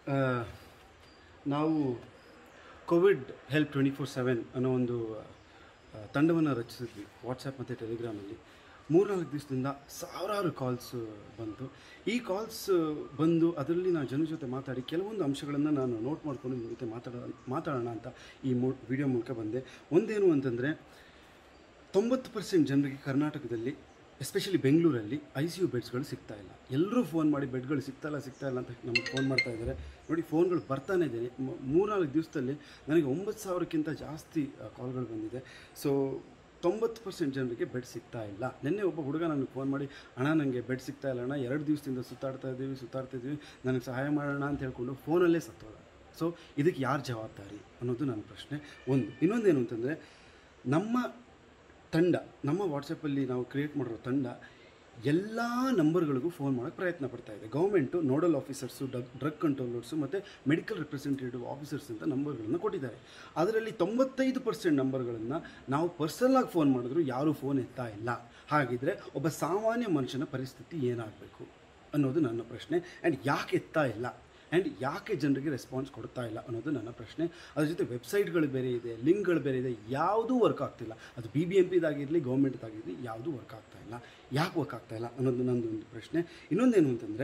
ಆ, ನಾವು covid help twenty four seven ಅನ್ನೋ ಒಂದು ತಂಡವನ್ನು ರಚಿಸಿದ್ವಿ ವಾಟ್ಸಪ್ ಮತ್ತು ಟೆಲಿಗ್ರಾಮಲ್ಲಿ ಮೂರ್ನಾಲ್ಕು ದಿವಸದಿಂದ ಸಾವಿರಾರು ಕಾಲ್ಸ್ ಬಂತು ಈ ಕಾಲ್ಸ್ ಬಂದು ಅದರಲ್ಲಿ ನಾನು ಜನರ ಜೊತೆ ಮಾತಾಡಿ ಕೆಲವೊಂದು ಅಂಶಗಳನ್ನು ನಾನು ನೋಟ್ ಮಾಡಿಕೊಂಡು ನಿಮ್ಮ ಜೊತೆ ಮಾತಾಡ ಮಾತಾಡೋಣ ಅಂತ ಈ ಮೂ ವಿಡಿಯೋ ಮೂಲಕ ಬಂದೆ ಒಂದೇನು ಅಂತಂದರೆ ತೊಂಬತ್ತು ಪರ್ಸೆಂಟ್ ಜನರಿಗೆ ಕರ್ನಾಟಕದಲ್ಲಿ ಎಸ್ಪೆಷಲಿ ಬೆಂಗಳೂರಲ್ಲಿ ಐ ಸಿ ಯು ಬೆಡ್ಸ್ಗಳು ಸಿಗ್ತಾ ಇಲ್ಲ ಎಲ್ಲರೂ ಫೋನ್ ಮಾಡಿ ಬೆಡ್ಗಳು ಸಿಗ್ತಾ ಇಲ್ಲ ಸಿಗ್ತಾ ಇಲ್ಲ ಅಂತ ನಮಗೆ ಫೋನ್ ಮಾಡ್ತಾ ಇದ್ದಾರೆ ನೋಡಿ ಫೋನ್ಗಳು ಬರ್ತಾನೆ ಇದೆ ಮ- ಮೂರ್ನಾಲ್ಕು ದಿವಸದಲ್ಲಿ ನನಗೆ ಒಂಬತ್ತು ಸಾವಿರಕ್ಕಿಂತ ಜಾಸ್ತಿ ಕಾಲ್ಗಳು ಬಂದಿದೆ ಸೊ ತೊಂಬತ್ತು ಪರ್ಸೆಂಟ್ ಜನರಿಗೆ ಬೆಡ್ ಸಿಗ್ತಾ ಇಲ್ಲ ನಿನ್ನೆ ಒಬ್ಬ ಹುಡುಗ ನನಗೆ ಫೋನ್ ಮಾಡಿ ಅಣ್ಣ ನನಗೆ ಬೆಡ್ ಸಿಗ್ತಾ ಇಲ್ಲ ಅಣ್ಣ ಎರಡು ದಿವಸದಿಂದ ಸುತ್ತಾಡ್ತಾ ಇದ್ದೀವಿ ಸುತ್ತಾಡ್ತಾ ಇದ್ದೀವಿ ನನಗೆ ಸಹಾಯ ಮಾಡೋಣ ಅಂತ ಹೇಳ್ಕೊಂಡು ಫೋನಲ್ಲೇ ಸತ್ತೋದ ಸೊ ಇದಕ್ಕೆ ಯಾರು ಜವಾಬ್ದಾರಿ ಅನ್ನೋದು ನನ್ನ ಪ್ರಶ್ನೆ ಒಂದು ಇನ್ನೊಂದೇನು ಅಂತಂದರೆ ನಮ್ಮ ತಂಡ ನಮ್ಮ ವಾಟ್ಸಪ್ಪಲ್ಲಿ ನಾವು ಕ್ರಿಯೇಟ್ ಮಾಡಿರೋ ತಂಡ ಎಲ್ಲ ನಂಬರ್ಗಳಿಗೂ ಫೋನ್ ಮಾಡೋಕ್ಕೆ ಪ್ರಯತ್ನ ಪಡ್ತಾ ಇದೆ government nodal officers drug drug controllers ಮತ್ತು ಮೆಡಿಕಲ್ ರೆಪ್ರೆಸೆಂಟೇಟಿವ್ ಆಫೀಸರ್ಸ್ ಅಂತ ನಂಬರ್ಗಳನ್ನು ಕೊಟ್ಟಿದ್ದಾರೆ ಅದರಲ್ಲಿ ತೊಂಬತ್ತೈದು ಪರ್ಸೆಂಟ್ ನಂಬರ್ಗಳನ್ನು ನಾವು ಪರ್ಸನಲಾಗಿ ಫೋನ್ ಮಾಡಿದ್ರು ಯಾರೂ ಫೋನ್ ಎತ್ತಾ ಇಲ್ಲ ಹಾಗಿದ್ರೆ ಒಬ್ಬ ಸಾಮಾನ್ಯ ಮನುಷ್ಯನ ಪರಿಸ್ಥಿತಿ ಏನಾಗಬೇಕು ಅನ್ನೋದು ನನ್ನ ಪ್ರಶ್ನೆ ಆ್ಯಂಡ್ ಯಾಕೆ ಎತ್ತಾ ಇಲ್ಲ ಆ್ಯಂಡ್ ಯಾಕೆ ಜನರಿಗೆ ರೆಸ್ಪಾನ್ಸ್ ಕೊಡ್ತಾ ಇಲ್ಲ ಅನ್ನೋದು ನನ್ನ ಪ್ರಶ್ನೆ ಅದ್ರ ಜೊತೆ ವೆಬ್ಸೈಟ್ಗಳು ಬೇರೆ ಇದೆ ಲಿಂಕ್ಗಳು ಬೇರೆ ಇದೆ ಯಾವುದೂ ವರ್ಕ್ ಆಗ್ತಿಲ್ಲ ಅದು ಬಿ ಬಿ ಎಂ ಪಿದಾಗಿರಲಿ ಗೌರ್ಮೆಂಟ್ದಾಗಿರಲಿ ಯಾವುದೂ ವರ್ಕ್ ಆಗ್ತಾ ಇಲ್ಲ ಯಾಕೆ ವರ್ಕ್ ಆಗ್ತಾ ಇಲ್ಲ ಅನ್ನೋದು ನಂದು ಒಂದು ಪ್ರಶ್ನೆ ಇನ್ನೊಂದೇನು ಅಂತಂದರೆ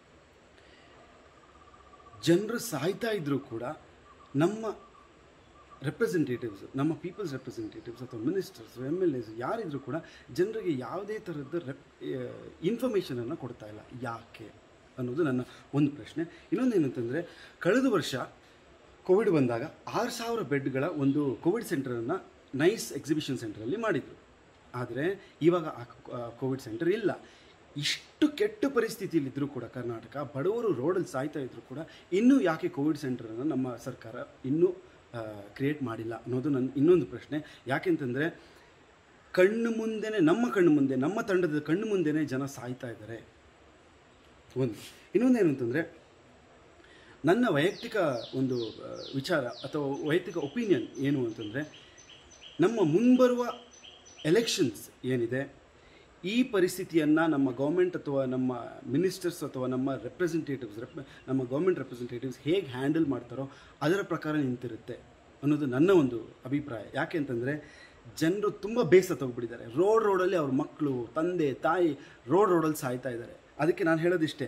ಜನರು ಸಾಯ್ತಾ ಇದ್ದರೂ ಕೂಡ ನಮ್ಮ ರೆಪ್ರೆಸೆಂಟೇಟಿವ್ಸ್ ನಮ್ಮ ಪೀಪಲ್ಸ್ ರೆಪ್ರೆಸೆಂಟೇಟಿವ್ಸ್ ಅಥವಾ ಮಿನಿಸ್ಟರ್ಸ್ ಎಮ್ ಎಲ್ ಎಸ್ ಯಾರಿದ್ರು ಕೂಡ ಜನರಿಗೆ ಯಾವುದೇ ಥರದ ರೆಪ್ ಇನ್ಫಾರ್ಮೇಷನನ್ನು ಕೊಡ್ತಾ ಇಲ್ಲ ಯಾಕೆ ಅನ್ನೋದು ನನ್ನ ಒಂದು ಪ್ರಶ್ನೆ ಇನ್ನೊಂದೇನಂತಂದರೆ ಕಳೆದ ವರ್ಷ ಕೋವಿಡ್ ಬಂದಾಗ ಆರು ಸಾವಿರ ಬೆಡ್ಗಳ ಒಂದು ಕೋವಿಡ್ ಸೆಂಟರನ್ನು ನೈಸ್ ಎಕ್ಸಿಬಿಷನ್ ಸೆಂಟರಲ್ಲಿ ಮಾಡಿದರು ಆದರೆ ಇವಾಗ ಆ ಕೋವಿಡ್ ಸೆಂಟರ್ ಇಲ್ಲ ಇಷ್ಟು ಕೆಟ್ಟ ಪರಿಸ್ಥಿತಿಯಲ್ಲಿದ್ದರೂ ಕೂಡ ಕರ್ನಾಟಕ ಬಡವರು ರೋಡಲ್ಲಿ ಸಾಯ್ತಾ ಇದ್ದರೂ ಕೂಡ ಇನ್ನೂ ಯಾಕೆ ಕೋವಿಡ್ ಸೆಂಟರನ್ನು ನಮ್ಮ ಸರ್ಕಾರ ಇನ್ನೂ ಕ್ರಿಯೇಟ್ ಮಾಡಿಲ್ಲ ಅನ್ನೋದು ನನ್ನ ಇನ್ನೊಂದು ಪ್ರಶ್ನೆ ಯಾಕೆಂತಂದರೆ ಕಣ್ಣು ಮುಂದೆನೇ ನಮ್ಮ ಕಣ್ಣು ಮುಂದೆ ನಮ್ಮ ತಂಡದ ಕಣ್ಣು ಮುಂದೆನೇ ಜನ ಸಾಯ್ತಾ ಇದ್ದಾರೆ ಒಂದು ಇನ್ನೊಂದೇನು ಅಂತಂದರೆ ನನ್ನ ವೈಯಕ್ತಿಕ ಒಂದು ಆ, ವಿಚಾರ ಅಥವಾ ವೈಯಕ್ತಿಕ ಒಪಿನಿಯನ್ ಏನು ಅಂತಂದರೆ ನಮ್ಮ ಮುಂಬರುವ ಎಲೆಕ್ಷನ್ಸ್ ಏನಿದೆ ಈ ಪರಿಸ್ಥಿತಿಯನ್ನು ನಮ್ಮ ಗೌರ್ಮೆಂಟ್ ಅಥವಾ ನಮ್ಮ ಮಿನಿಸ್ಟರ್ಸ್ ಅಥವಾ ನಮ್ಮ ರೆಪ್ರೆಸೆಂಟೇಟಿವ್ಸ್ ರೆಪ್ ನಮ್ಮ ಗೌರ್ಮೆಂಟ್ ರೆಪ್ರೆಸೆಂಟೇಟಿವ್ಸ್ ಹೇಗೆ ಹ್ಯಾಂಡಲ್ ಮಾಡ್ತಾರೋ ಅದರ ಪ್ರಕಾರ ನಿಂತಿರುತ್ತೆ ಅನ್ನೋದು ನನ್ನ ಒಂದು ಅಭಿಪ್ರಾಯ ಯಾಕೆ ಅಂತಂದರೆ ಜನರು ತುಂಬ ಬೇಸ ತಗೊಬಿಟ್ಟಿದ್ದಾರೆ ರೋಡ್ ರೋಡಲ್ಲಿ ಅವ್ರ ಮಕ್ಕಳು ತಂದೆ ತಾಯಿ ರೋಡ್ ರೋಡಲ್ಲಿ ಸಾಯ್ತಾ ಇದ್ದಾರೆ ಅದಕ್ಕೆ ನಾನು ಹೇಳೋದಿಷ್ಟೇ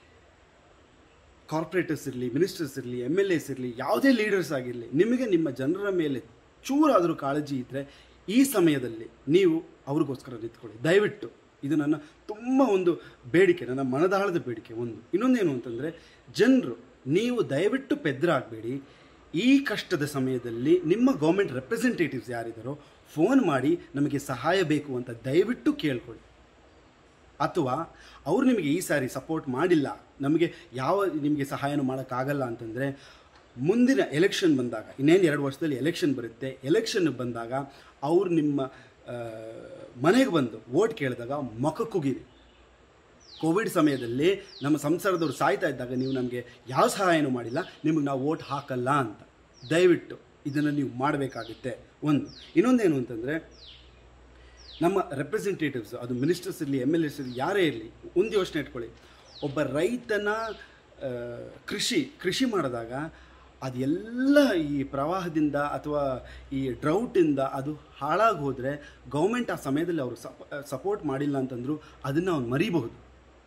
ಕಾರ್ಪೊರೇಟರ್ಸ್ ಇರಲಿ ಮಿನಿಸ್ಟರ್ಸ್ ಇರಲಿ ಎಮ್ ಎಲ್ ಎಸ್ ಇರಲಿ ಯಾವುದೇ ಲೀಡರ್ಸ್ ಆಗಿರಲಿ ನಿಮಗೆ ನಿಮ್ಮ ಜನರ ಮೇಲೆ ಚೂರಾದರೂ ಕಾಳಜಿ ಇದ್ದರೆ ಈ ಸಮಯದಲ್ಲಿ ನೀವು ಅವ್ರಿಗೋಸ್ಕರ ನಿಂತ್ಕೊಳ್ಳಿ ದಯವಿಟ್ಟು ಇದು ನನ್ನ ತುಂಬ ಒಂದು ಬೇಡಿಕೆ ನನ್ನ ಮನದಾಳದ ಬೇಡಿಕೆ ಒಂದು ಇನ್ನೊಂದೇನು ಅಂತಂದರೆ ಜನರು ನೀವು ದಯವಿಟ್ಟು ಪೆದ್ರಾಗಬೇಡಿ ಈ ಕಷ್ಟದ ಸಮಯದಲ್ಲಿ ನಿಮ್ಮ ಗೌರ್ಮೆಂಟ್ ರೆಪ್ರೆಸೆಂಟೇಟಿವ್ಸ್ ಯಾರಿದ್ದಾರೋ ಫೋನ್ ಮಾಡಿ ನಮಗೆ ಸಹಾಯ ಬೇಕು ಅಂತ ದಯವಿಟ್ಟು ಕೇಳ್ಕೊಳ್ಳಿ ಅಥವಾ ಅವ್ರು ನಿಮಗೆ ಈ ಸಾರಿ ಸಪೋರ್ಟ್ ಮಾಡಿಲ್ಲ ನಮಗೆ ಯಾವ ನಿಮಗೆ ಸಹಾಯನೂ ಮಾಡೋಕ್ಕಾಗಲ್ಲ ಅಂತಂದರೆ ಮುಂದಿನ ಎಲೆಕ್ಷನ್ ಬಂದಾಗ ಇನ್ನೇನು ಎರಡು ವರ್ಷದಲ್ಲಿ ಎಲೆಕ್ಷನ್ ಬರುತ್ತೆ ಎಲೆಕ್ಷನ್ ಬಂದಾಗ ಅವ್ರು ನಿಮ್ಮ ಆ, ಮನೆಗೆ ಬಂದು ವೋಟ್ ಕೇಳಿದಾಗ ಮೊಕ ಕುಗಿರಿ ಕೋವಿಡ್ ಸಮಯದಲ್ಲಿ ನಮ್ಮ ಸಂಸಾರದವ್ರು ಸಾಯ್ತಾ ಇದ್ದಾಗ ನೀವು ನಮಗೆ ಯಾವ ಸಹಾಯನೂ ಮಾಡಿಲ್ಲ ನಿಮಗೆ ನಾವು ವೋಟ್ ಹಾಕಲ್ಲ ಅಂತ ದಯವಿಟ್ಟು ಇದನ್ನು ನೀವು ಮಾಡಬೇಕಾಗುತ್ತೆ ಒಂದು ಇನ್ನೊಂದೇನು ಅಂತಂದರೆ ನಮ್ಮ ರೆಪ್ರೆಸೆಂಟೇಟಿವ್ಸ್ ಅದು ಮಿನಿಸ್ಟರ್ಸ್ ಇರಲಿ ಎಮ್ ಎಲ್ ಎಸ್ ಇರಲಿ ಯಾರೇ ಇರಲಿ ಒಂದು ಯೋಚನೆ ಇಟ್ಕೊಳ್ಳಿ ಒಬ್ಬ ರೈತನ ಆ, ಕೃಷಿ ಕೃಷಿ ಮಾಡಿದಾಗ ಅದೆಲ್ಲ ಈ ಪ್ರವಾಹದಿಂದ ಅಥವಾ ಈ ಡ್ರೌಟಿಂದ ಅದು ಹಾಳಾಗಿ ಹೋದರೆ ಗೌರ್ಮೆಂಟ್ ಆ ಸಮಯದಲ್ಲಿ ಅವರು ಸಪೋರ್ಟ್ ಮಾಡಿಲ್ಲ ಅಂತಂದ್ರು ಅದನ್ನು ಅವ್ನು ಮರಿಬಹುದು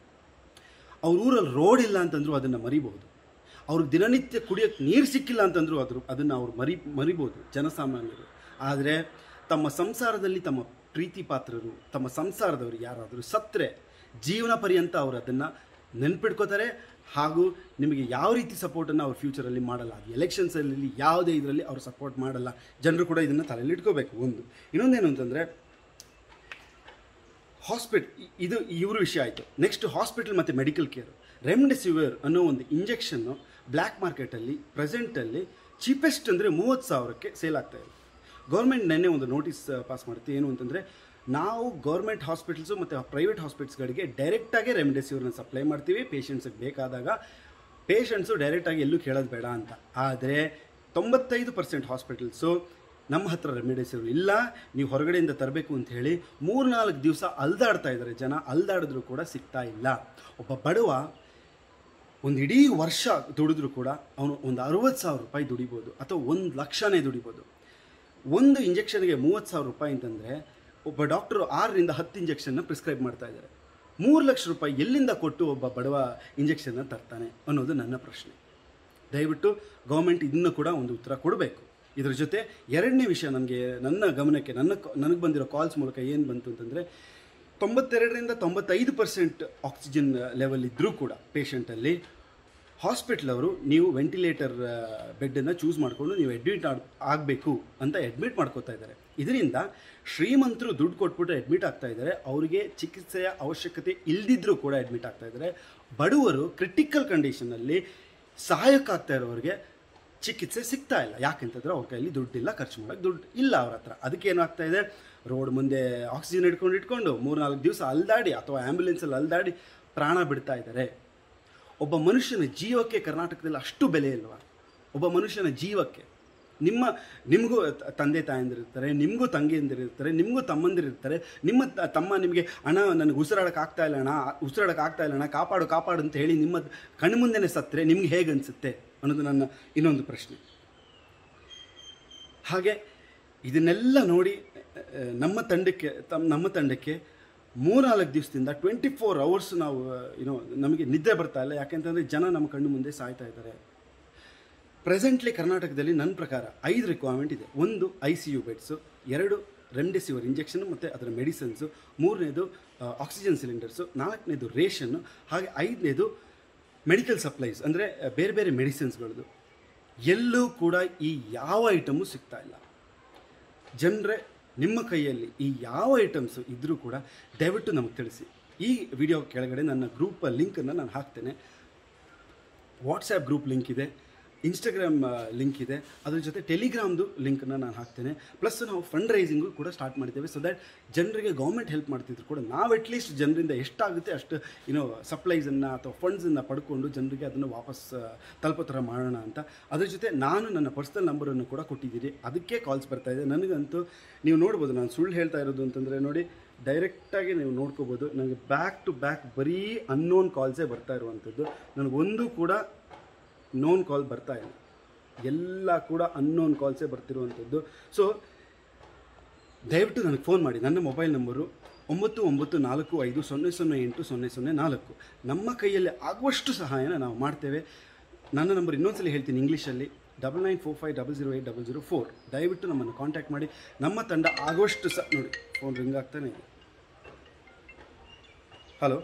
ಅವ್ರ ಊರಲ್ಲಿ ರೋಡ್ ಇಲ್ಲ ಅಂತಂದ್ರು ಅದನ್ನು ಮರಿಬಹುದು ಅವ್ರಿಗೆ ದಿನನಿತ್ಯ ಕುಡಿಯೋಕ್ಕೆ ನೀರು ಸಿಕ್ಕಿಲ್ಲ ಅಂತಂದ್ರು ಅದ್ರ ಅದನ್ನು ಅವ್ರು ಮರಿ ಮರಿಬೋದು ಜನಸಾಮಾನ್ಯರು ಆದರೆ ತಮ್ಮ ಸಂಸಾರದಲ್ಲಿ ತಮ್ಮ ಪ್ರೀತಿ ಪಾತ್ರರು ತಮ್ಮ ಸಂಸಾರದವರು ಯಾರಾದರೂ ಸತ್ತರೆ ಜೀವನ ಪರ್ಯಂತ ಅವರು ಅದನ್ನು ನೆನ್ಪಿಟ್ಕೋತಾರೆ ಹಾಗೂ ನಿಮಗೆ ಯಾವ ರೀತಿ ಸಪೋರ್ಟನ್ನು ಅವ್ರ ಫ್ಯೂಚರಲ್ಲಿ ಮಾಡಲ್ಲ ಅದು ಎಲೆಕ್ಷನ್ಸಲ್ಲಿ ಯಾವುದೇ ಇದರಲ್ಲಿ ಅವ್ರು ಸಪೋರ್ಟ್ ಮಾಡಲ್ಲ ಜನರು ಕೂಡ ಇದನ್ನು ತಲೆಯಲ್ಲಿ ಇಟ್ಕೋಬೇಕು ಒಂದು ಇನ್ನೊಂದೇನು ಅಂತಂದರೆ ಹಾಸ್ಪಿಟ್ ಇದು ಇವ್ರ ವಿಷಯ ಆಯಿತು ನೆಕ್ಸ್ಟ್ ಹಾಸ್ಪಿಟಲ್ ಮತ್ತು ಮೆಡಿಕಲ್ ಕೇರ್ ರೆಮ್ಡೆಸಿವಿರ್ ಅನ್ನೋ ಒಂದು ಇಂಜೆಕ್ಷನ್ನು ಬ್ಲ್ಯಾಕ್ ಮಾರ್ಕೆಟಲ್ಲಿ ಪ್ರೆಸೆಂಟಲ್ಲಿ ಚೀಪೆಸ್ಟ್ ಅಂದರೆ ಮೂವತ್ತು ಸಾವಿರಕ್ಕೆ ಸೇಲ್ ಆಗ್ತಾ ಇದೆ ಗೌರ್ಮೆಂಟ್ ನೆನ್ನೆ ಒಂದು ನೋಟಿಸ್ ಪಾಸ್ ಮಾಡುತ್ತೆ ಏನು ಅಂತಂದರೆ ನಾವು ಗೌರ್ಮೆಂಟ್ ಹಾಸ್ಪಿಟಲ್ಸು ಮತ್ತು ಪ್ರೈವೇಟ್ ಹಾಸ್ಪಿಟಲ್ಸ್ಗಳಿಗೆ ಡೈರೆಕ್ಟಾಗಿ ರೆಮ್ಡೆಸಿವಿರ್ನ ಸಪ್ಲೈ ಮಾಡ್ತೀವಿ ಪೇಷಂಟ್ಸಿಗೆ ಬೇಕಾದಾಗ ಪೇಷಂಟ್ಸು ಡೈರೆಕ್ಟಾಗಿ ಎಲ್ಲೂ ಕೇಳೋದು ಬೇಡ ಅಂತ ಆದರೆ ತೊಂಬತ್ತೈದು ಪರ್ಸೆಂಟ್ ಹಾಸ್ಪಿಟಲ್ಸು ನಮ್ಮ ಹತ್ರ ರೆಮಿಡಿಸಿವ್ ಇಲ್ಲ ನೀವು ಹೊರಗಡೆಯಿಂದ ತರಬೇಕು ಅಂತ ಹೇಳಿ ಮೂರ್ನಾಲ್ಕು ದಿವಸ ಅಲ್ದಾಡ್ತಾ ಇದ್ದಾರೆ ಜನ ಅಲ್ದಾಡಿದ್ರು ಕೂಡ ಸಿಗ್ತಾ ಇಲ್ಲ ಒಬ್ಬ ಬಡವ ಒಂದು ಇಡೀ ವರ್ಷ ದುಡಿದ್ರೂ ಕೂಡ ಅವನು ಒಂದು ಅರುವತ್ತು ಸಾವಿರ ರೂಪಾಯಿ ದುಡಿಬೋದು ಅಥವಾ ಒಂದು ಲಕ್ಷನೇ ದುಡಿಬೋದು ಒಂದು ಇಂಜೆಕ್ಷನ್ಗೆ ಮೂವತ್ತು ಸಾವಿರ ರೂಪಾಯಿ ಅಂತಂದರೆ ಒಬ್ಬ ಡಾಕ್ಟರು ಆರರಿಂದ ಹತ್ತು ಇಂಜೆಕ್ಷನ್ನ ಪ್ರಿಸ್ಕ್ರೈಬ್ ಮಾಡ್ತಾ ಇದ್ದಾರೆ ಮೂರು ಲಕ್ಷ ರೂಪಾಯಿ ಎಲ್ಲಿಂದ ಕೊಟ್ಟು ಒಬ್ಬ ಬಡವ ಇಂಜೆಕ್ಷನ್ನ ತರ್ತಾನೆ ಅನ್ನೋದು ನನ್ನ ಪ್ರಶ್ನೆ ದಯವಿಟ್ಟು ಗೌರ್ಮೆಂಟ್ ಇದನ್ನು ಕೂಡ ಒಂದು ಉತ್ತರ ಕೊಡಬೇಕು ಇದರ ಜೊತೆ ಎರಡನೇ ವಿಷಯ ನನಗೆ ನನ್ನ ಗಮನಕ್ಕೆ ನನ್ನ ನನಗೆ ಬಂದಿರೋ ಕಾಲ್ಸ್ ಮೂಲಕ ಏನು ಬಂತು ಅಂತಂದರೆ ತೊಂಬತ್ತೆರಡರಿಂದ ತೊಂಬತ್ತೈದು ಪರ್ಸೆಂಟ್ ಆಕ್ಸಿಜನ್ ಲೆವೆಲ್ ಇದ್ದರೂ ಕೂಡ ಪೇಷಂಟಲ್ಲಿ ಹಾಸ್ಪಿಟ್ಲ್ ಅವರು ನೀವು ವೆಂಟಿಲೇಟರ್ ಬೆಡ್ಡನ್ನು ಚೂಸ್ ಮಾಡಿಕೊಂಡು ನೀವು ಅಡ್ಮಿಟ್ ಆಗಬೇಕು ಅಂತ ಅಡ್ಮಿಟ್ ಮಾಡ್ಕೋತಾ ಇದ್ದಾರೆ ಇದರಿಂದ ಶ್ರೀಮಂತರು ದುಡ್ಡು ಕೊಟ್ಬಿಟ್ಟು ಅಡ್ಮಿಟ್ ಆಗ್ತಾ ಇದ್ದಾರೆ ಅವರಿಗೆ ಚಿಕಿತ್ಸೆಯ ಅವಶ್ಯಕತೆ ಇಲ್ದಿದ್ರೂ ಕೂಡ ಅಡ್ಮಿಟ್ ಆಗ್ತಾ ಇದ್ದಾರೆ ಬಡವರು ಕ್ರಿಟಿಕಲ್ ಕಂಡೀಷನಲ್ಲಿ ಸಹಾಯಕ್ಕಾಗ್ತಾ ಇರೋರಿಗೆ ಚಿಕಿತ್ಸೆ ಸಿಗ್ತಾ ಇಲ್ಲ ಯಾಕೆಂತಂದ್ರೆ ಅವ್ರ ಕೈಯಲ್ಲಿ ದುಡ್ಡಿಲ್ಲ ಖರ್ಚು ಮಾಡೋಕ್ಕೆ ದುಡ್ಡು ಇಲ್ಲ ಅವ್ರ ಹತ್ರ ಅದಕ್ಕೆ ಏನಾಗ್ತಾ ಇದೆ ರೋಡ್ ಮುಂದೆ ಆಕ್ಸಿಜನ್ ಇಟ್ಕೊಂಡು ಇಟ್ಕೊಂಡು ಮೂರು ನಾಲ್ಕು ದಿವಸ ಅಲ್ದಾಡಿ ಅಥವಾ ಆ್ಯಂಬುಲೆನ್ಸಲ್ಲಿ ಅಲ್ದಾಡಿ ಪ್ರಾಣ ಬಿಡ್ತಾ ಇದ್ದಾರೆ ಒಬ್ಬ ಮನುಷ್ಯನ ಜೀವಕ್ಕೆ ಕರ್ನಾಟಕದಲ್ಲಿ ಅಷ್ಟು ಬೆಲೆ ಇಲ್ವಾ ಒಬ್ಬ ಮನುಷ್ಯನ ಜೀವಕ್ಕೆ ನಿಮ್ಮ ನಿಮಗೂ ತ- ತಂದೆ ತಾಯಂದಿರಿರ್ತಾರೆ ನಿಮಗೂ ತಂಗಿಯಂದಿರಿರ್ತಾರೆ ನಿಮಗೂ ತಮ್ಮಂದಿರಿರ್ತಾರೆ ನಿಮ್ಮ ತ- ತಮ್ಮ ನಿಮಗೆ ಅಣ್ಣ ನನಗೆ ಉಸಿರಾಡಕ್ಕೆ ಆಗ್ತಾ ಇಲ್ಲ ಅಣ್ಣ ಉಸಿರಾಡಕ್ಕೆ ಆಗ್ತಾ ಇಲ್ಲ ಅಣ್ಣ ಕಾಪಾಡು ಕಾಪಾಡು ಅಂತ ಹೇಳಿ ನಿಮ್ಮ ಕಣ್ಮುಂದೆನೇ ಸತ್ತರೆ ನಿಮ್ಗೆ ಹೇಗೆ ಅನಿಸುತ್ತೆ ಅನ್ನೋದು ನನ್ನ ಇನ್ನೊಂದು ಪ್ರಶ್ನೆ ಹಾಗೆ ಇದನ್ನೆಲ್ಲ ನೋಡಿ ಆ, ನಮ್ಮ ತಂಡಕ್ಕೆ ತಮ್ಮ ನಮ್ಮ ತಂಡಕ್ಕೆ ಮೂರ್ನಾಲ್ಕು ದಿವಸದಿಂದ ಟ್ವೆಂಟಿ ಫೋರ್ ಅವರ್ಸ್ ನಾವು ಏನೋ ನಮಗೆ ನಿದ್ದೆ ಬರ್ತಾ ಇಲ್ಲ ಯಾಕೆಂತಂದರೆ ಜನ ನಮ್ಮ ಕಣ್ಣು ಮುಂದೆ ಸಾಯ್ತಾ ಇದ್ದಾರೆ ಪ್ರೆಸೆಂಟ್ಲಿ ಕರ್ನಾಟಕದಲ್ಲಿ ನನ್ನ ಪ್ರಕಾರ ಐದು ರಿಕ್ವೈರ್ಮೆಂಟ್ ಇದೆ ಒಂದು ಐ ಸಿ ಯು ಬೆಡ್ಸು ಎರಡು ರೆಮ್ಡೆಸಿವಿರ್ ಇಂಜೆಕ್ಷನ್ ಮತ್ತು ಅದರ ಮೆಡಿಸಿನ್ಸು ಮೂರನೇದು ಆಕ್ಸಿಜನ್ ಸಿಲಿಂಡರ್ಸು ನಾಲ್ಕನೇದು ರೇಷನ್ನು ಹಾಗೆ ಐದನೇದು ಮೆಡಿಕಲ್ ಸಪ್ಲೈಸ್ ಅಂದರೆ ಬೇರೆ ಬೇರೆ ಮೆಡಿಸಿನ್ಸ್ಗಳದ್ದು ಎಲ್ಲೂ ಕೂಡ ಈ ಯಾವ ಐಟಮು ಸಿಗ್ತಾ ಇಲ್ಲ ಜನರೇ ನಿಮ್ಮ ಕೈಯಲ್ಲಿ ಈ ಯಾವ ಐಟಮ್ಸು ಇದ್ದರೂ ಕೂಡ ದಯವಿಟ್ಟು ನಮಗೆ ತಿಳಿಸಿ ಈ ವಿಡಿಯೋ ಕೆಳಗಡೆ ನನ್ನ ಗ್ರೂಪ್ ಲಿಂಕನ್ನು ನಾನು ಹಾಕ್ತೇನೆ ವಾಟ್ಸ್ಯಾಪ್ ಗ್ರೂಪ್ ಲಿಂಕ್ ಇದೆ ಇನ್ಸ್ಟಾಗ್ರಾಮ್ ಲಿಂಕ್ ಇದೆ ಅದ್ರ ಜೊತೆ ಟೆಲಿಗ್ರಾಮ್ದು ಲಿಂಕನ್ನು ನಾನು ಹಾಕ್ತೇನೆ ಪ್ಲಸ್ ನಾವು ಫಂಡ್ ರೈಸಿಂಗು ಕೂಡ ಸ್ಟಾರ್ಟ್ ಮಾಡ್ತೇವೆ ಸೊ ದ್ಯಾಟ್ ಜನರಿಗೆ ಗೌರ್ಮೆಂಟ್ ಹೆಲ್ಪ್ ಮಾಡ್ತಿದ್ರು ಕೂಡ ನಾವು ಅಟ್ಲೀಸ್ಟ್ ಜನರಿಂದ ಎಷ್ಟಾಗುತ್ತೆ ಅಷ್ಟು ಏನೋ ಸಪ್ಲೈಸನ್ನು ಅಥವಾ ಫಂಡ್ಸನ್ನು ಪಡ್ಕೊಂಡು ಜನರಿಗೆ ಅದನ್ನು ವಾಪಸ್ ಆ, ತಲುಪೋ ಥರ ಮಾಡೋಣ ಅಂತ ಅದ್ರ ಜೊತೆ ನಾನು ನನ್ನ ಪರ್ಸ್ನಲ್ ನಂಬರನ್ನು ಕೂಡ ಕೊಟ್ಟಿದ್ದೀನಿ ಅದಕ್ಕೆ ಕಾಲ್ಸ್ ಬರ್ತಾ ಇದೆ ನನಗಂತೂ ನೀವು ನೋಡ್ಬೋದು ನಾನು ಸುಳ್ಳು ಹೇಳ್ತಾ ಇರೋದು ಅಂತಂದರೆ ನೋಡಿ ಡೈರೆಕ್ಟಾಗಿ ನೀವು ನೋಡ್ಕೋಬೋದು ನನಗೆ ಬ್ಯಾಕ್ ಟು ಬ್ಯಾಕ್ ಬರೀ ಅನ್ನೋನ್ ಕಾಲ್ಸೇ ಬರ್ತಾ ಇರುವಂಥದ್ದು ನನಗೊಂದು ಕೂಡ ನೋನ್ ಕಾಲ್ ಬರ್ತಾ ಇಲ್ಲ ಎಲ್ಲ ಕೂಡ ಅನ್ನೋನ್ ಕಾಲ್ಸೇ ಬರ್ತಿರುವಂಥದ್ದು ಸೊ ದಯವಿಟ್ಟು ನನಗೆ ಫೋನ್ ಮಾಡಿ ನನ್ನ ಮೊಬೈಲ್ ನಂಬರು ಒಂಬತ್ತು ಒಂಬತ್ತು ನಾಲ್ಕು ಐದು ಸೊನ್ನೆ ಸೊನ್ನೆ ಎಂಟು ಸೊನ್ನೆ ಸೊನ್ನೆ ನಾಲ್ಕು ನಮ್ಮ ಕೈಯಲ್ಲಿ ಆಗುವಷ್ಟು ಸಹಾಯನ ನಾವು ಮಾಡ್ತೇವೆ ನನ್ನ ನಂಬರ್ ಇನ್ನೊಂದ್ಸಲಿ ಹೇಳ್ತೀನಿ ಇಂಗ್ಲೀಷಲ್ಲಿ double nine four five double zero eight double zero four ದಯವಿಟ್ಟು ನಮ್ಮನ್ನು ಕಾಂಟ್ಯಾಕ್ಟ್ ಮಾಡಿ ನಮ್ಮ ತಂಡ ಆಗುವಷ್ಟು ಸಹ ನೋಡಿ ಫೋನ್ ರಿಂಗ್ ಆಗ್ತಾನೆ ಇದೆ ಹಲೋ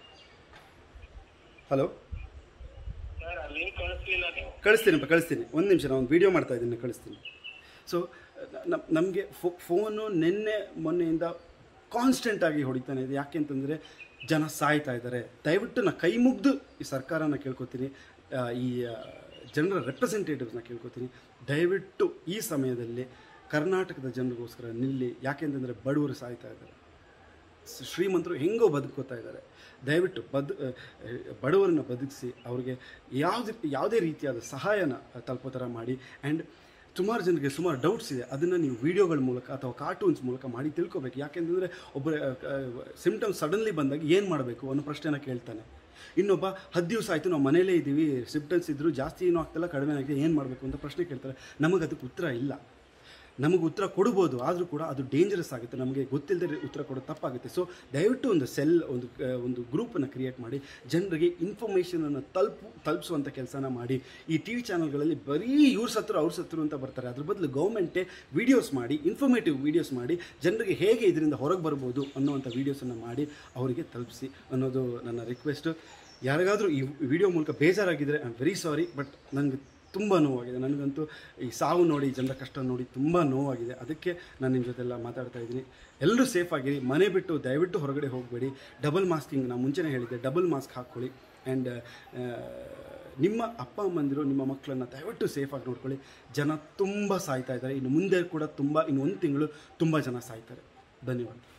ಹಲೋ ಸರ್ ಅಲ್ಲಿ ಕಳಿಸ್ಲಿಲ್ಲ ನೀವು ಕಳಿಸ್ತೀನಪ್ಪ ಕಳಿಸ್ತೀನಿ ಒಂದು ನಿಮಿಷ ನಾನು ಒಂದು ವೀಡಿಯೋ ಮಾಡ್ತಾ ಇದ್ದೀನಿ ಕಳಿಸ್ತೀನಿ ಸೊ ನಮಗೆ ಫೋನು ನಿನ್ನೆ ಮೊನ್ನೆಯಿಂದ ಕಾನ್ಸ್ಟೆಂಟಾಗಿ ಹೊಡಿತಾನೆ ಇದೆ ಯಾಕೆ ಅಂತಂದರೆ ಜನ ಸಾಯ್ತಾ ಇದ್ದಾರೆ ದಯವಿಟ್ಟು ನಾನು ಕೈ ಮುಗ್ದು ಈ ಸರ್ಕಾರನ ಕೇಳ್ಕೊತೀನಿ ಆ, ಈ ಆ, ಜನರ ರೆಪ್ರೆಸೆಂಟೇಟಿವ್ಸ್ನ ಕೇಳ್ಕೊತೀನಿ ದಯವಿಟ್ಟು ಈ ಸಮಯದಲ್ಲಿ ಕರ್ನಾಟಕದ ಜನರಿಗೋಸ್ಕರ ನಿಲ್ಲಿ ಯಾಕೆಂತಂದರೆ ಬಡವರು ಸಾಯ್ತಾ ಇದ್ದಾರೆ ಸ್- ಶ್ರೀಮಂತರು ಹೆಂಗೋ ಬದುಕೋತಾ ಇದ್ದಾರೆ ದಯವಿಟ್ಟು ಬದ್ ಅಹ್, ಬಡವರನ್ನ ಬದುಕಿಸಿ ಅವ್ರಿಗೆ ಯಾವುದೇ ಯಾವುದೇ ರೀತಿಯಾದ ಸಹಾಯನ ತಲುಪೋ ಥರ ಮಾಡಿ ಆ್ಯಂಡ್ ಸುಮಾರು ಜನರಿಗೆ ಸುಮಾರು ಡೌಟ್ಸ್ ಇದೆ ಅದನ್ನು ನೀವು ವಿಡಿಯೋಗಳ ಮೂಲಕ ಅಥವಾ ಕಾರ್ಟೂನ್ಸ್ ಮೂಲಕ ಮಾಡಿ ತಿಳ್ಕೊಬೇಕು ಯಾಕೆಂತಂದರೆ ಒಬ್ಬರ ಸಿಮ್ಟಮ್ಸ್ ಸಡನ್ಲಿ ಬಂದಾಗ ಏನು ಮಾಡಬೇಕು ಅನ್ನೋ ಪ್ರಶ್ನೆನ ಕೇಳ್ತಾನೆ ಇನ್ನೊಬ್ಬ ಹತ್ತು ದಿವಸ ಆಯಿತು ನಾವು ಮನೇಲೇ ಇದ್ದೀವಿ ಸಿಮ್ಟಮ್ಸ್ ಇದ್ದರೂ ಜಾಸ್ತಿ ಏನೂ ಆಗ್ತಿಲ್ಲ ಕಡಿಮೆ ಆಗಿದೆ ಏನು ಮಾಡಬೇಕು ಅಂತ ಪ್ರಶ್ನೆ ಕೇಳ್ತಾರೆ ನಮಗೆ ಅದಕ್ಕೆ ಉತ್ತರ ಇಲ್ಲ ನಮಗೆ ಉತ್ತರ ಕೊಡ್ಬೋದು ಆದರೂ ಕೂಡ ಅದು ಡೇಂಜರಸ್ ಆಗುತ್ತೆ ನಮಗೆ ಗೊತ್ತಿಲ್ಲದೆ ಉತ್ತರ ಕೊಡೋದು ತಪ್ಪಾಗುತ್ತೆ ಸೊ ದಯವಿಟ್ಟು ಒಂದು ಸೆಲ್ ಒಂದು ಆ, ಒಂದು ಗ್ರೂಪನ್ನು ಕ್ರಿಯೇಟ್ ಮಾಡಿ ಜನರಿಗೆ ಇನ್ಫಾರ್ಮೇಷನನ್ನು ತಲುಪು ತಲುಪಿಸುವಂಥ ಕೆಲಸನ ಮಾಡಿ ಈ ಟಿ ವಿ ಚಾನಲ್ಗಳಲ್ಲಿ ಬರೀ ಇವ್ರ ಸತ್ರು ಅವ್ರ ಸತ್ರು ಅಂತ ಬರ್ತಾರೆ ಅದ್ರ ಬದಲು ಗೌರ್ಮೆಂಟೇ ವೀಡಿಯೋಸ್ ಮಾಡಿ ಇನ್ಫಾರ್ಮೇಟಿವ್ ವೀಡಿಯೋಸ್ ಮಾಡಿ ಜನರಿಗೆ ಹೇಗೆ ಇದರಿಂದ ಹೊರಗೆ ಬರ್ಬೋದು ಅನ್ನುವಂಥ ವೀಡಿಯೋಸನ್ನು ಮಾಡಿ ಅವರಿಗೆ ತಲುಪಿಸಿ ಅನ್ನೋದು ನನ್ನ ರಿಕ್ವೆಸ್ಟು ಯಾರಿಗಾದರೂ ಈ ವಿಡಿಯೋ ಮೂಲಕ ಬೇಜಾರಾಗಿದ್ದರೆ I am very sorry but ನನಗೆ ತುಂಬ ನೋವಾಗಿದೆ ನನಗಂತೂ ಈ ಸಾವು ನೋಡಿ ಜನರ ಕಷ್ಟ ನೋಡಿ ತುಂಬ ನೋವಾಗಿದೆ ಅದಕ್ಕೆ ನಾನು ನಿಮ್ಮ ಜೊತೆ ಎಲ್ಲ ಮಾತಾಡ್ತಾ ಇದ್ದೀನಿ ಎಲ್ಲರೂ ಸೇಫ್ ಆಗಿರಿ ಮನೆ ಬಿಟ್ಟು ದಯವಿಟ್ಟು ಹೊರಗಡೆ ಹೋಗಬೇಡಿ ಡಬಲ್ ಮಾಸ್ಕಿಂಗ್ ನಾನು ಮುಂಚೆನೇ ಹೇಳಿದ್ದೆ ಡಬಲ್ ಮಾಸ್ಕ್ ಹಾಕ್ಕೊಳ್ಳಿ ಆ್ಯಂಡ್ ನಿಮ್ಮ ಅಪ್ಪ ಅಮ್ಮಂದಿರು ನಿಮ್ಮ ಮಕ್ಕಳನ್ನು ದಯವಿಟ್ಟು ಸೇಫಾಗಿ ನೋಡ್ಕೊಳ್ಳಿ ಜನ ತುಂಬ ಸಾಯ್ತಾ ಇದ್ದಾರೆ ಇನ್ನು ಮುಂದೆ ಕೂಡ ತುಂಬ ಇನ್ನು ಒಂದು ತಿಂಗಳು ತುಂಬ ಜನ ಸಾಯ್ತಾರೆ ಧನ್ಯವಾದ